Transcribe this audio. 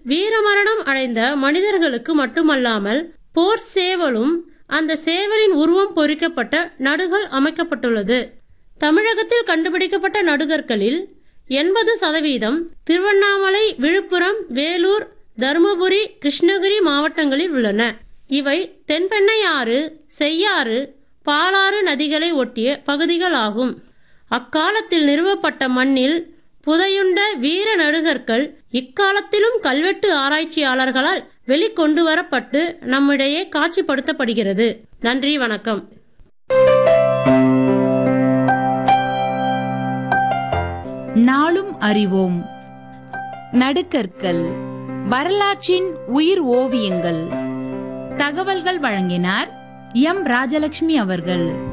வீரமரணம் அடைந்த மனிதர்களுக்கு மட்டுமல்லாமல் போர் சேவலும் அந்த சேவலின் உருவம் பொறிக்கப்பட்ட நடுகள் அமைக்கப்பட்டுள்ளது தமிழகத்தில் கண்டுபிடிக்கப்பட்ட நடுகற்களில் எண்பது சதவீதம் திருவண்ணாமலை விழுப்புரம் வேலூர் தருமபுரி கிருஷ்ணகிரி மாவட்டங்களில் உள்ளன இவை தென்பெண்ணையாறு செய்யாறு பாலாறு நதிகளை ஒட்டிய பகுதிகளாகும் அக்காலத்தில் நிறுவப்பட்ட மண்ணில் புதையுண்ட வீர நடுகர்கள் இக்காலத்திலும் கல்வெட்டு ஆராய்ச்சியாளர்களால் வெளிக்கொண்டு வரப்பட்டு நம்மிடையே காட்சிப்படுத்தப்படுகிறது நன்றி வணக்கம் நாளும் அறிவோம் நடுக்கற்கள் வரலாற்றின் உயிர் ஓவியங்கள் தகவல்கள் வழங்கினார் எம் ராஜலட்சுமி அவர்கள்